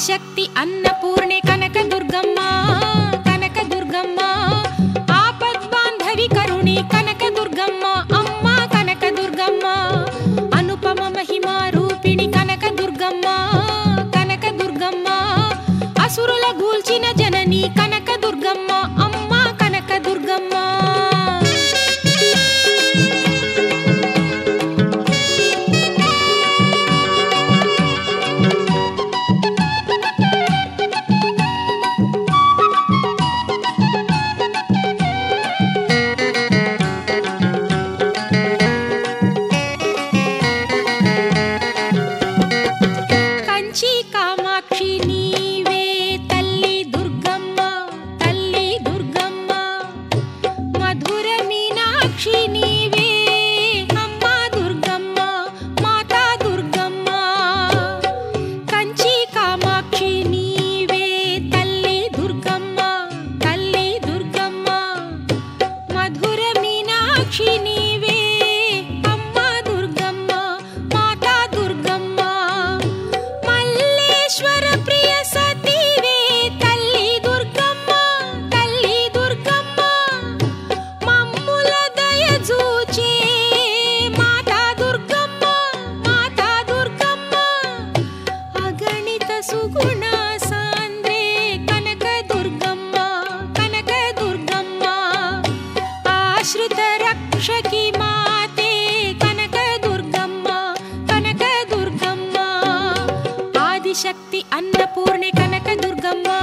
ఆదిశక్తి అన్నపూర్ణే కనక దుర్గమ్మ కనక దుర్గమ్మ ఆపద్బాంధవి కరుణి కనక దుర్గమ్మ అమ్మ కనక దుర్గమ్మ అనుపమ మహిమా రూపిణి కనక దుర్గమ్మ కనక దుర్గమ్మ అసురుల గూల్చిన జనని కనక దుర్గమ్మ అమ్మ కనక దుర్గమ్మ కంచి కామాక్షి నీవే తల్లి దుర్గమ్మ తల్లి దుర్గమ్మ మధుర మీనాక్షి నీవే అమ్మ దుర్గమ్మ మాతా దుర్గమ్మ కంచి కామాక్షి నీవే తల్లి దుర్గమ్మ తల్లి దుర్గమ్మ మధుర మీనాక్షి నీవే అమ్మ దుర్గమ్మ మాతా దుర్గమ్మ మల్లేశ్వర ప్రియ సతీవే తల్లి దుర్గమ్మ తల్లి దుర్గమ్మ మమ్ముల దయ చూచే మాతా దుర్గమ్మ మాతా దుర్గమ్మ అగణిత సుగుణ సాంద్రే కనక దుర్గమ్మ కనక దుర్గమ్మ ఆశ్రిత రక్షకి మాతే కనక దుర్గమ్మ కనక దుర్గమ్మ ఆదిశక్తి అన్నపూర్ణి కనక దుర్గమ్మ